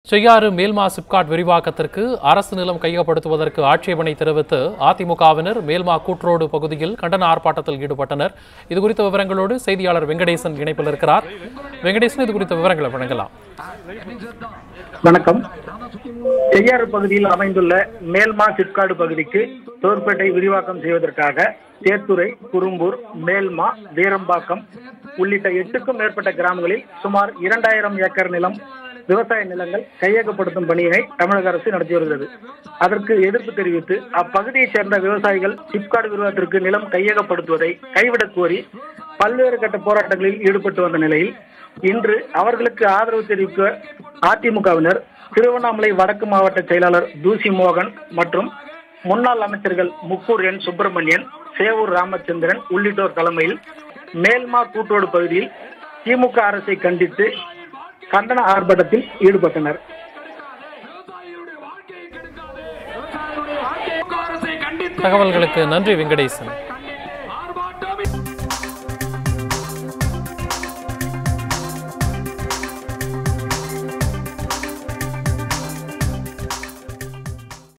செய்யாறு மேல்மா சிப்காட் விரிவாக்கத்திற்கு அரசு நிலம் கையகப்படுத்துவதற்கு ஆட்சேபனை தெரிவித்து அதிமுகவினர் மேல்மா கூட்ரோடு பகுதியில் கண்டன ஆர்ப்பாட்டத்தில் ஈடுபட்டனர் இது குறித்த விவரங்களோடு செய்தியாளர் வெங்கடேசன் இணைப்பில் இருக்கிறார் வெங்கடேசன் இது குறித்த விவரங்களை வழங்கலாம் வணக்கம் செய்யாறு பகுதியில் அமைந்துள்ள மேல்மா சிற்காடு பகுதிக்கு தோர்பேட்டை விரிவாக்கம் செய்வதற்காக தேத்துறை குறும்பூர் மேல்மா வீரம்பாக்கம் உள்ளிட்ட எட்டுக்கும் மேற்பட்ட கிராமங்களில் சுமார் இரண்டாயிரம் ஏக்கர் நிலம் விவசாய நிலங்கள் கையகப்படுத்தும் பணியினை தமிழக அரசு நடத்தி வருகிறது அதற்கு எதிர்ப்பு தெரிவித்து அப்பகுதியைச் சேர்ந்த விவசாயிகள் சிப்காடு விரிவாகத்திற்கு நிலம் கையகப்படுத்துவதை கைவிடக் கோரி பல்வேறு கட்ட போராட்டங்களில் ஈடுபட்டு வந்த நிலையில் இன்று அவர்களுக்கு ஆதரவு தெரிவிக்க அதிமுகவினர் திருவண்ணாமலை வடக்கு மாவட்ட செயலாளர் தூசி மோகன் மற்றும் முன்னாள் அமைச்சர்கள் முக்கூர் என் சுப்பிரமணியன் சேவூர் ராமச்சந்திரன் உள்ளிட்டோர் தலைமையில் மேல்மா கூட்டோடு பகுதியில் திமுக அரசை கண்டித்து கண்டன ஆர்ப்பாட்டத்தில் ஈடுபட்டனர் தகவல்களுக்கு நன்றி வெங்கடேசன்